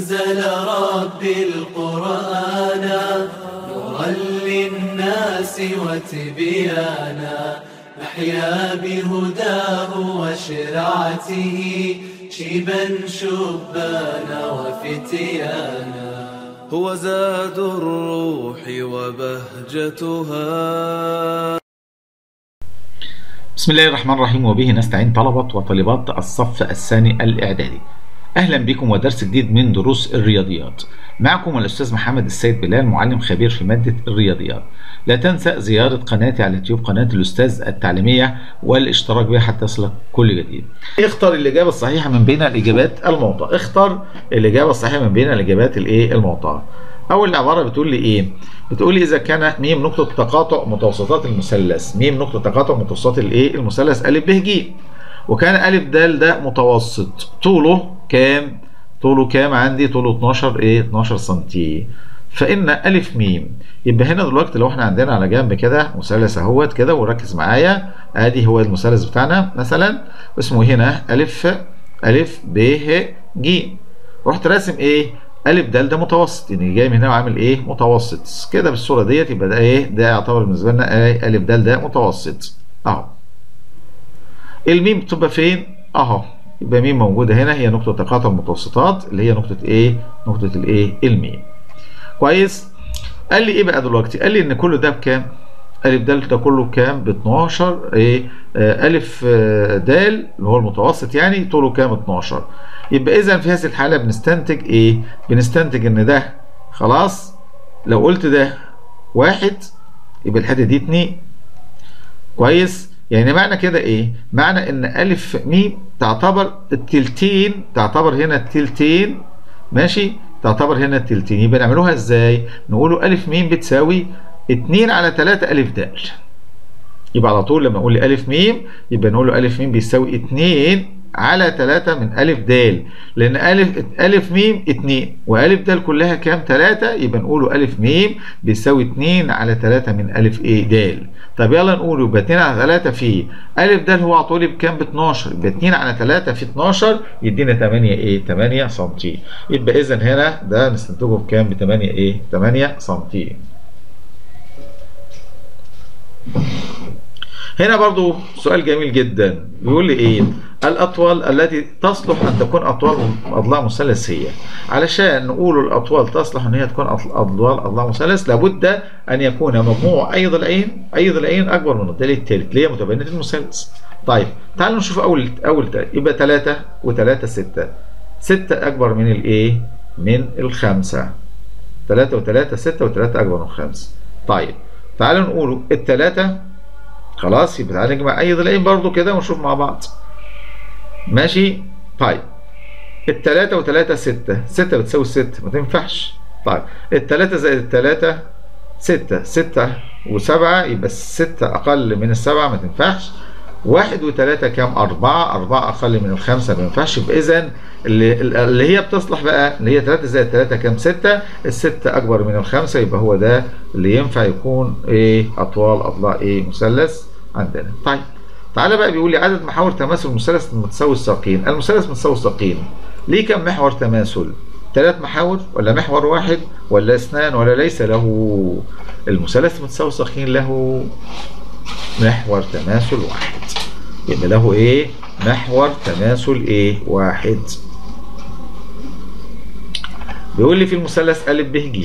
أنزل ربي القرآن نورا للناس وتبيانا نحيا بهداه وشرعته شيبا شبانا وفتيانا هو زاد الروح وبهجتها بسم الله الرحمن الرحيم وبه نستعين طلبة وطالبات الصف الثاني الإعدادي أهلا بكم ودرس جديد من دروس الرياضيات معكم الأستاذ محمد السيد بلال معلم خبير في مادة الرياضيات لا تنسى زيارة قناتي على اليوتيوب قناة الأستاذ التعليمية والاشتراك بها حتى يصلك كل جديد اختر الإجابة الصحيحة من بين الإجابات الموضوعة اختر الإجابة الصحيحة من بين الإجابات الإيه الموضوعة أول عبارة بتقول لي إيه؟ بتقول لي إذا كان ميم نقطة تقاطع متوسطات المثلث ميم نقطة تقاطع متوسطات الإيه المثلث أ ب ج وكان أ د ده متوسط طوله كام؟ طوله كام عندي؟ طوله 12 إيه؟ 12 سم فإن أ م يبقى هنا دلوقتي لو إحنا عندنا على جنب كده مثلث أهوت كده وركز معايا آدي هو المثلث بتاعنا مثلا اسمه هنا أ أ ب ج رحت راسم إيه؟ أ د ده متوسط يعني جاي من هنا وعامل إيه؟ متوسط كده بالصورة ديت يبقى ده إيه؟ ده يعتبر بالنسبة لنا أ د ده متوسط أهو الميم بتبقى فين؟ أهو يبقى ميم موجودة هنا هي نقطة تقاطع المتوسطات اللي هي نقطة إيه؟ نقطة الإيه؟ الميم كويس؟ قال لي إيه بقى دلوقتي؟ قال لي إن كل ده بكام؟ أ د ده كله بكام؟ ب 12 إيه؟ آه ألف آه د اللي هو المتوسط يعني طوله كام؟ 12 يبقى إذا في هذه الحالة بنستنتج إيه؟ بنستنتج إن ده خلاص لو قلت ده واحد يبقى الحتة دي اتنين كويس؟ يعني معنى كده ايه؟ معنى ان أ م تعتبر التلتين تعتبر هنا التلتين ماشي؟ تعتبر هنا التلتين يبقى نعملوها ازاي؟ نقوله أ م بتساوي 2 على 3 أ د يبقى على طول لما اقول لي أ م يبقى نقول له أ م بيساوي 2 على 3 من أ د لأن أ أ م 2 وأ د كلها كام؟ 3 يبقى نقوله أ م بيساوي 2 على 3 من أ إيه د طب يلا نقول يبقى 2 على 3 في أ د هو عطولي بكام؟ ب 12 يبقى 2 على 3 في 12 يدينا 8 إيه؟ 8 سم يبقى إذا هنا ده نستنتجه بكام؟ ب 8 إيه؟ 8 سم هنا برضو سؤال جميل جدا بيقول لي ايه الاطوال التي تصلح ان تكون اطوال اضلاع مثلث هي علشان نقول الاطوال تصلح ان هي تكون اطوال اضلاع مثلث لابد ان يكون مجموع اي ضلعين اي ضلعين اكبر من الضلع الثالث اللي هي متباينه المثلث طيب تعالوا نشوف اول اول تالت. يبقى 3 و3 6 6 اكبر من الايه من الخمسه 3 و3 6 و3 اكبر من الخمسه طيب تعالوا نقولوا الثلاثه خلاص يبقى تعالى نجمع اي ضلعين برضو كده ونشوف مع بعض ماشي طيب التلاتة وتلاتة ستة ستة بتساوي ستة ما تنفعش طيب التلاتة زائد التلاتة ستة ستة وسبعة يبقى الستة أقل من السبعة ما تنفعش واحد وتلاتة كام أربعة أربعة أقل من الخمسة ما ينفعش يبقى إذا اللي, اللي هي بتصلح بقى اللي هي تلاتة زائد تلاتة كام ستة الستة أكبر من الخمسة يبقى هو ده اللي ينفع يكون إيه أطوال أضلاع إيه مثلث عندنا طيب تعالى بقى بيقول لي عدد محاور تماثل المثلث متساوي الساقين المثلث متساوي الساقين ليه كم محور تماثل ثلاث محاور ولا محور واحد ولا اثنان ولا ليس له المثلث متساوي الساقين له محور تماثل واحد يبقى له ايه محور تماثل ايه واحد بيقول لي في المثلث ا ب ج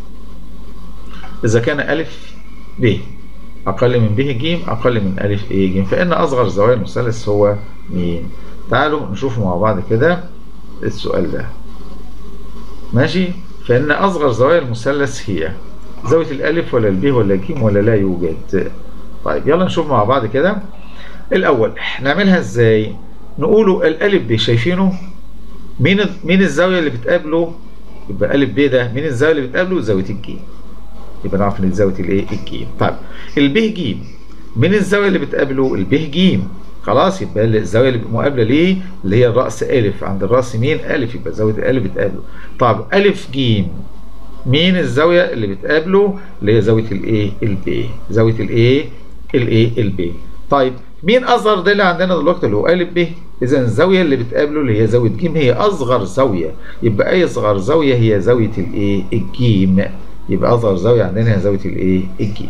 اذا كان ا ب أقل من ب ج أقل من أ إيه ج فإن أصغر زوايا المثلث هو مين؟ تعالوا نشوفه مع بعض كده السؤال ده ماشي؟ فإن أصغر زوايا المثلث هي زاوية الألف ولا الب ولا الج ولا لا يوجد طيب يلا نشوف مع بعض كده الأول نعملها إزاي؟ نقوله الألف ب شايفينه؟ مين مين الزاوية اللي بتقابله؟ يبقى أ ب ده مين الزاوية اللي بتقابله؟ زاوية الج يبقى نعرف ان زاويه الايه الجيم طيب الب ج من الزاويه اللي بتقابله الب ج خلاص يبقى الزاويه اللي مقابله ليه اللي هي الراس ا عند الراس مين ا يبقى زاويه ا بتقابله طب ا ج مين الزاويه اللي بتقابله اللي هي زاويه الايه الب زاويه الايه الايه الب طيب مين اصغر ضلع عندنا دلوقتي اللي هو ا ب اذا الزاويه اللي بتقابله اللي هي زاويه ج هي اصغر زاويه يبقى اي اصغر زاويه هي زاويه الايه الجيم يبقى اصغر زاويه عندنا هي زاويه الايه الجيم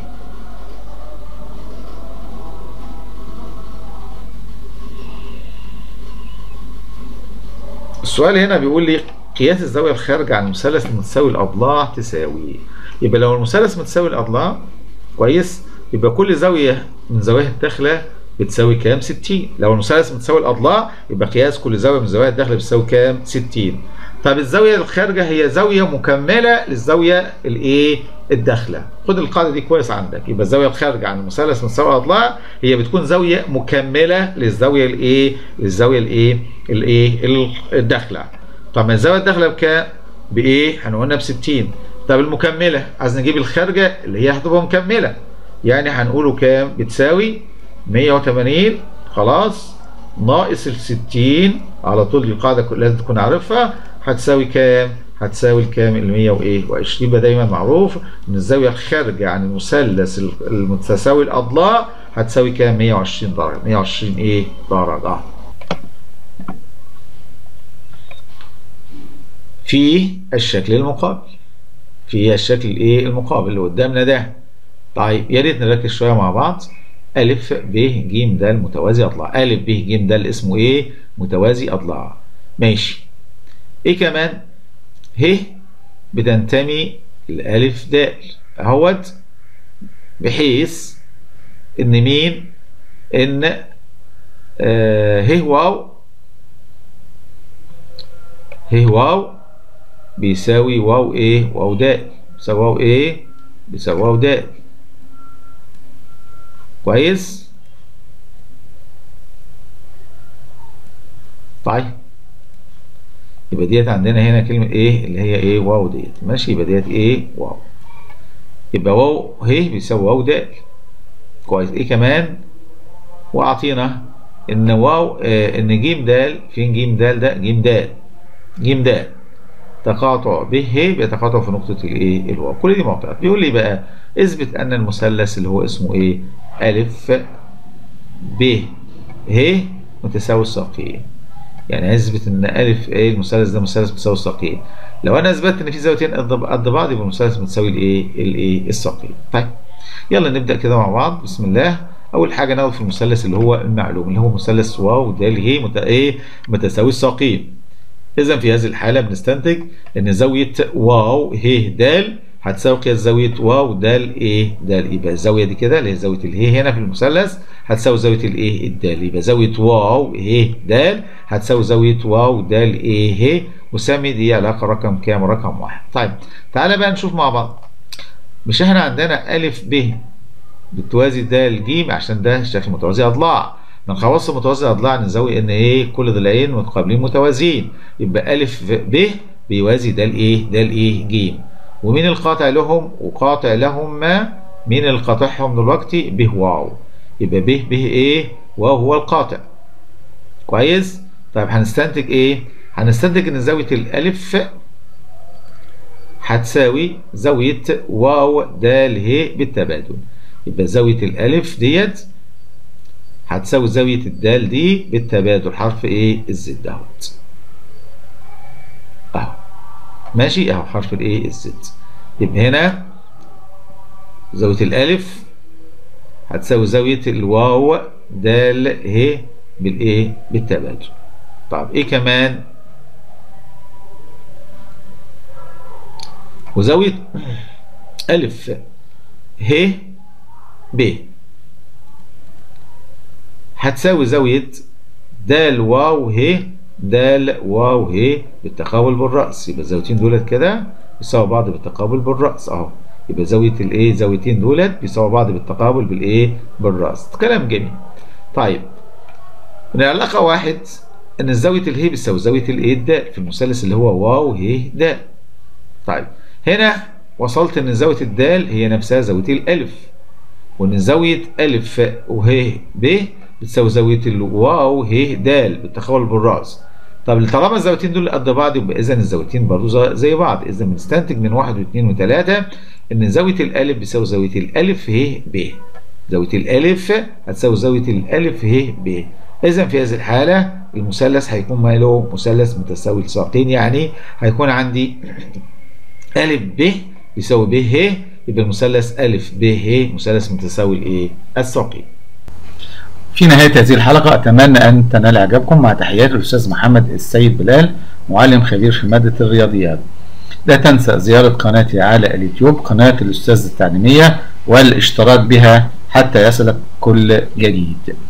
السؤال هنا بيقول لي قياس الزاويه الخارجه عن المثلث المتساوي الاضلاع تساوي يبقى لو المثلث متساوي الاضلاع كويس يبقى كل زاويه من زوايا الداخله بتساوي كام 60 لو المثلث متساوي الاضلاع يبقى قياس كل زاويه من زوايا الداخله بتساوي كام 60 طب الزاويه الخارجه هي زاويه مكمله للزاويه الايه الداخله خد القاعده دي كويس عندك يبقى الزاويه الخارجه عن المثلث متساوي الاضلاع هي بتكون زاويه مكمله للزاويه الايه للزاويه الايه الايه الداخله طب الزاويه الداخله بكام بايه هنقولنا ب 60 طب المكمله عايز نجيب الخارجه اللي هي هتبقى مكمله يعني هنقوله كام بتساوي 180 خلاص ناقص ال 60 على طول دي القاعده لازم تكون عارفها هتساوي كام هتساوي الكام ال 100 وايه و20 يبقى دايما معروف ان الزاويه الخارجه عن المثلث المتساوي الاضلاع هتساوي كام 120 درجه 120 ايه درجه في الشكل المقابل في الشكل الايه المقابل اللي قدامنا ده طيب يا ريت نركز شويه مع بعض ألف ب ج د متوازي أضلاع ألف ب ج د اسمه إيه؟ متوازي أضلاع ماشي إيه كمان؟ ه بتنتمي لألف د أهوت بحيث إن مين؟ إن آه ه واو ه واو بيساوي واو إيه؟ واو د بيساوي واو إيه؟ بيساوي واو د كويس طيب يبقى ديت عندنا هنا كلمة ايه اللي هي ايه واو ديت ماشي يبقى ديت ايه واو يبقى واو هي بيساوي واو د كويس ايه كمان واعطينا ان واو آه ان ج د فين ج د ده ج د ج د تقاطع ب ه بيتقاطع في نقطة الايه الواو كل دي معطيات بيقول لي بقى اثبت ان المثلث اللي هو اسمه ايه ألف ب ه متساوي الساقين يعني اثبت ان ألف ايه المثلث ده مثلث متساوي الساقين لو انا اثبتت ان في زاويتين قد بعض يبقى المثلث متساوي الايه الايه الساقين طيب يلا نبدا كده مع بعض بسم الله اول حاجه ناخد في المثلث اللي هو المعلوم اللي هو مثلث واو د ه مت... ايه متساوي الساقين اذا في هذه الحاله بنستنتج ان زاويه واو ه د هتساوي قياس زاويه واو د ايه د يبقى الزاويه دي كده اللي هي زاويه اله هنا في المثلث هتساوي زاويه الايه الدال يبقى زاويه واو ه د هتساوي زاويه واو د ايه ه وسمي دي علاقه رقم كام رقم واحد طيب تعالى بقى نشوف مع بعض مش احنا عندنا الف ب بتوازي د ج عشان ده شكل متوازي اضلاع من خواص متوازي الاضلاع نزاوي ان ايه كل ضلعين متقابلين متوازيين يبقى الف ب بيوازي د ايه د ايه ج ومين القاطع لهم وقاطع لهم ما مين اللي قاطعهم دلوقتي ب واو يبقى ب ب ايه واو هو القاطع كويس طيب هنستنتج ايه هنستنتج ان زاويه الالف هتساوي زاويه واو د ه بالتبادل يبقى زاويه الالف ديت هتساوي زاويه الدال دي بالتبادل حرف ايه الزد اهوت اهو ماشي اهو حرف الايه الزد يبقى هنا زاويه الالف هتساوي زاويه الواو د ه بالايه بالتبادل طب ايه كمان وزاويه الف ه ب هتساوي زاويه د واو ه د واو ه بالتقابل بالرأس يبقى الزاويتين دولت كده بيساووا بعض بالتقابل بالرأس اهو يبقى زاوية الايه زاويتين دولت بيساووا بعض بالتقابل بالايه بالرأس كلام جميل طيب من العلاقة واحد ان زاوية اله بتساوي زاوية الايه الدال في المثلث اللي هو واو ه د طيب هنا وصلت ان زاوية الدال هي نفسها زاوية الالف وان زاوية الف وه ب بتساوي زاوية الواو ه د بالتقابل بالرأس طب طالما الزاويتين دول قد بعض يبقى اذا الزاويتين برضو زي بعض اذا بنستنتج من واحد واثنين وثلاثة ان زاوية الالف بتساوي زاوية الالف ه ب زاوية الألف هتساوي زاوية الألف ه ب إذا في هذه الحالة المثلث هيكون ماله مثلث متساوي لساقين يعني هيكون عندي ألف ب يساوي ب ه يبقى المثلث ألف ب ه مثلث متساوي الإيه؟ الساقين. في نهاية هذه الحلقة أتمنى أن تنال إعجابكم مع تحيات الأستاذ محمد السيد بلال معلم خبير في مادة الرياضيات. لا تنسى زيارة قناتي على اليوتيوب قناة الأستاذ التعليمية والاشتراك بها حتى يصلك كل جديد.